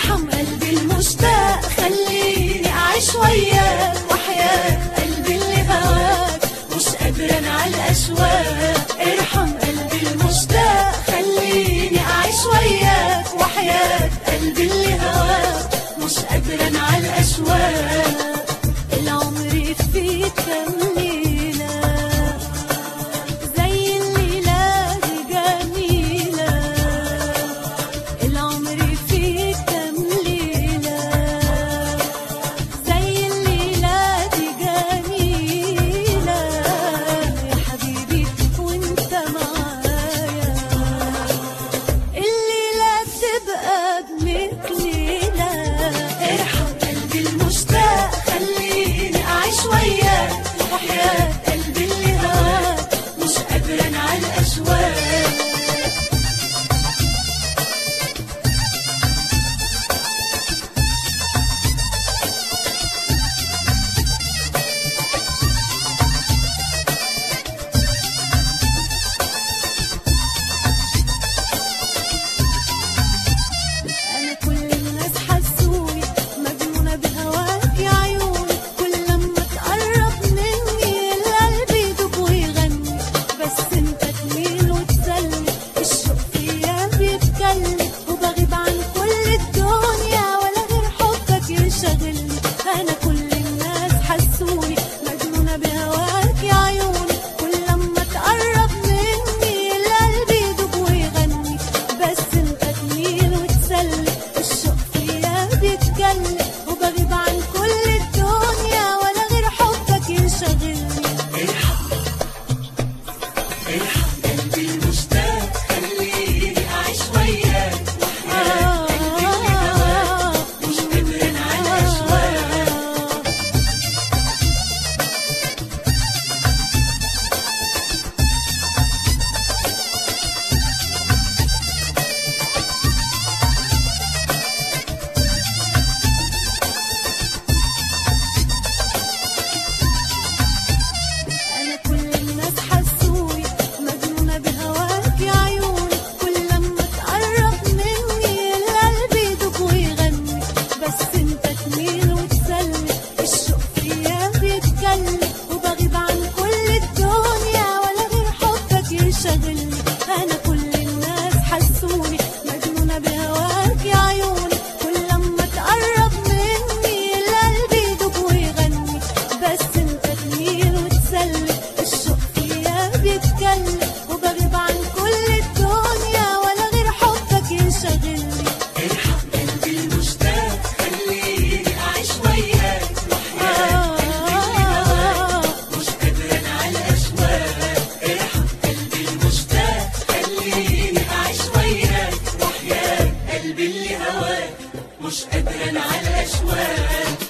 ارحم قلبي المشتاق خليني اعيش وياك وحياة قلبي اللي هواك مش قادرة انا على الاشواق ارحم قلبي المشتاق خليني اعيش وياك وحياة قلبي اللي هواك مش قادرة انا على الاشواق العمر فيك كم ليلة زي الليلة دي جميلة العمر فيك كم ليلة زي الليلة دي جميلة يا حبيبي وانت معايا الليلة تبقى بمثل ليلة ارحم قلبي المشتاق خليني أعيش وياك وحياة قلبي اللي هواك مش قادرة أنا على الأشواق أنا كل الناس حسوني مجنونة بهواك يا عيوني كل لما تقرب مني القلب يدوب ويغني بس انت تميل وتسلي الشوق فيا بيتكلم وبغيب عن كل الدنيا ولا غير حبك يشغلني أنا كل الناس حسوني مجنونة بهواك يا عيوني كل لما تقرب مني القلب يدوب ويغني بس انت تميل وتسلي الشوق فيا بيتكلم وبغيب عن كل الدنيا ولا غير حبك يشغلني ارحم قلبي المشتاق خليني أعيش وياك وحياة قلبي اللي هواك مش قادرة أنا على الأشواق أنا كل الناس حسوني مجنونة بهواك يا عيوني كل لما تقرب مني القلب يدوب ويغني بس انت تميل وتسلي الشوق فيا بيتكلم وبغيب عن كل الدنيا ولا غير حبك يشغلني أنا كل الناس حسوني مجنونة بهواك يا عيوني كل لما تقرب مني القلب يدوب ويغني بس انت تميل وتسلي الشوق فيا بيتكلم وبغيب عن كل الدنيا ولا غير حبك يشغلني ارحم قلبي المشتاق خليني أعيش وياك وحياة قلبي اللي هواك مش قادرة أنا على الأشواق ارحم قلبي المشتاق خليني أعيش وياك وحياة قلبي اللي هواك مش قادرة أنا على الأشواق